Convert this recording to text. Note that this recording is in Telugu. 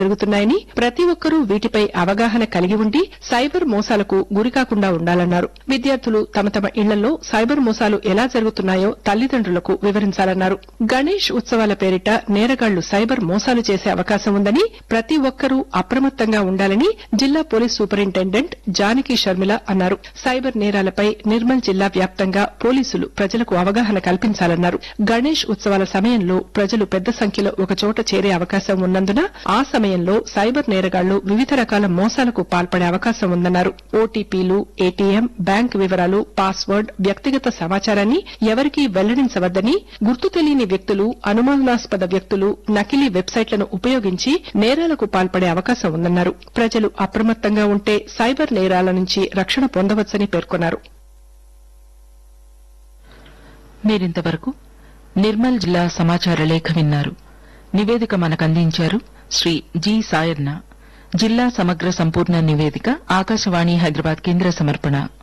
జరుగుతున్నాయని ప్రతి ఒక్కరూ వీటిపై అవగాహన కలిగి ఉండి సైబర్ మోసాలకు గురికాకుండా ఉండాలన్నారు విద్యార్థులు తమ తమ ఇళ్లలో సైబర్ మోసాలు ఎలా జరుగుతున్నాయో తల్లిదండ్రులకు వివరించాలన్నారు గణేష్ ఉత్సవాల పేరిట నేరగాళ్లు సైబర్ మోసాలు చేసే అవకాశం ఉందని ప్రతి ఒక్కరూ అప్రమత్తంగా ఉండాలని జిల్లా పోలీస్ సూపరింటెండెంట్ జానకి షర్మిల అన్నారు సైబర్ నేరాలపై నిర్మల్ జిల్లా వ్యాప్తంగా పోలీసులు ప్రజలకు అవగాహన కల్పించాలన్నారు గణేష్ ఉత్సవాల సమయంలో ప్రజలు పెద్ద సంఖ్యలో ఒకచోట చేరే అవకాశం ఉన్నందున ఆ సమయంలో సైబర్ నేరగాళ్లు వివిధ రకాల మోసాలకు పాల్పడే అవకాశం ఉందన్నారు ఓటీపీలు ఏటీఎం బ్యాంక్ వివరాలు పాస్వర్డ్ వ్యక్తిగత సమాచారాన్ని ఎవరికీ వెల్లడించవద్దని గుర్తు తెలియని వ్యక్తులు అనుమానాస్పద వ్యక్తులు నకిలీ వెబ్సైట్లను ఉపయోగించి నేరాలకు పాల్పడే అవకాశం ఉందన్నారు ప్రజలు అప్రమత్తంగా ఉంటే సైబర్ నేరాల నుంచి రక్షణ పొందవచ్చని పేర్కొన్నారు మీరింతవరకు నిర్మల్ జిల్లా సమాచార లేఖ విన్నారు నివేదిక మనకందించారు శ్రీ జి సాయన్న జిల్లా సమగ్ర సంపూర్ణ నివేదిక ఆకాశవాణి హైదరాబాద్ కేంద్ర సమర్పణ